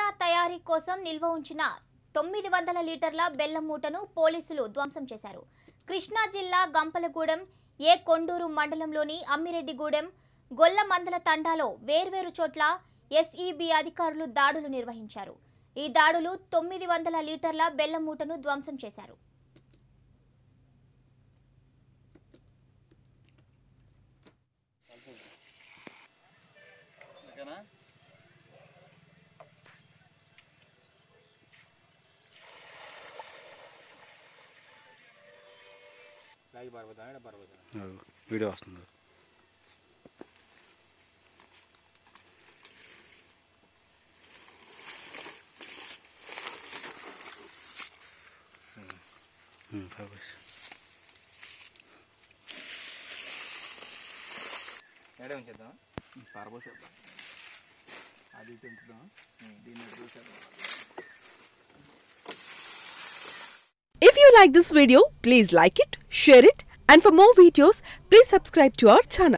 సారా తయారీ కోసం నిల్వ ఉంచిన తొమ్మిది వందల లీటర్ల బెల్లం మూటను పోలీసులు ధ్వంసం చేశారు కృష్ణా జిల్లా గంపలగూడెం ఏ కొండూరు మండలంలోని అమ్మిరెడ్డిగూడెం గొల్లమందల తండాలో వేర్వేరు చోట్ల ఎస్ఈబి అధికారులు దాడులు నిర్వహించారు ఈ దాడులు తొమ్మిది వందల లీటర్ల బెల్లం మూటను ధ్వంసం చేశారు ఓకేనా లాగి పారిపోతా ఇక్కడ పారిపోతా అదిగో, వీడియో వస్తుంది ఉమ్, పారిపోయి. ఎడే ఉంచేద్దాం పారబోసేద్దాం అది పెంచుదాం దీన్ని చూసేద్దాం If you like this video, please like it, share it, and for more videos, please subscribe to our channel.